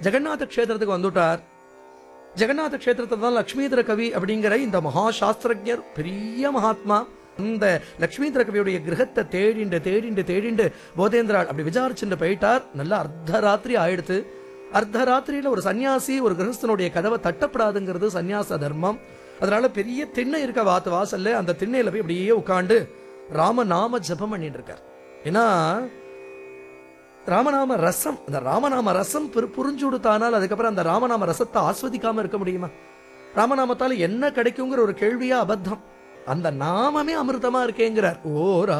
ஜெகநாத க்ஷேத்திரத்துக்கு வந்துட்டார் ஜெகநாத க்ஷேத்திரத்துல தான் லக்ஷ்மீதர கவி அப்படிங்கிற இந்த மகா சாஸ்திரஜர் பெரிய மகாத்மா இந்த லக்ஷ்மீதர கவியுடைய கிரகத்தை தேடிண்டு தேடிண்டு தேடிண்டு போதேந்திராள் அப்படி விசாரிச்சுட்டு போயிட்டார் நல்ல அர்த்தராத்திரி ஆயிடுத்து அர்த்தராத்திரியில ஒரு சன்னியாசி ஒரு கிரகஸ்தனுடைய கதவை தட்டப்படாதுங்கிறது சன்னியாச தர்மம் அதனால பெரிய திண்ணை இருக்க வாத்து வாசல்ல அந்த திண்ணையில போய் அப்படியே உட்காந்து ராமநாம ஜபம் பண்ணிட்டு இருக்கார் ஏன்னா ராமநாம ரசம் அந்த ராமநாம ரசம் புரி- புரிஞ்சு கொடுத்தானால் அதுக்கப்புறம் அந்த ராமநாம ரசத்தை ஆஸ்வதிக்காம இருக்க முடியுமா ராமநாமத்தால என்ன கிடைக்குங்கிற ஒரு கேள்வியா அபத்தம் அந்த நாமமே அமிர்தமா இருக்கேங்கிறார் ஓ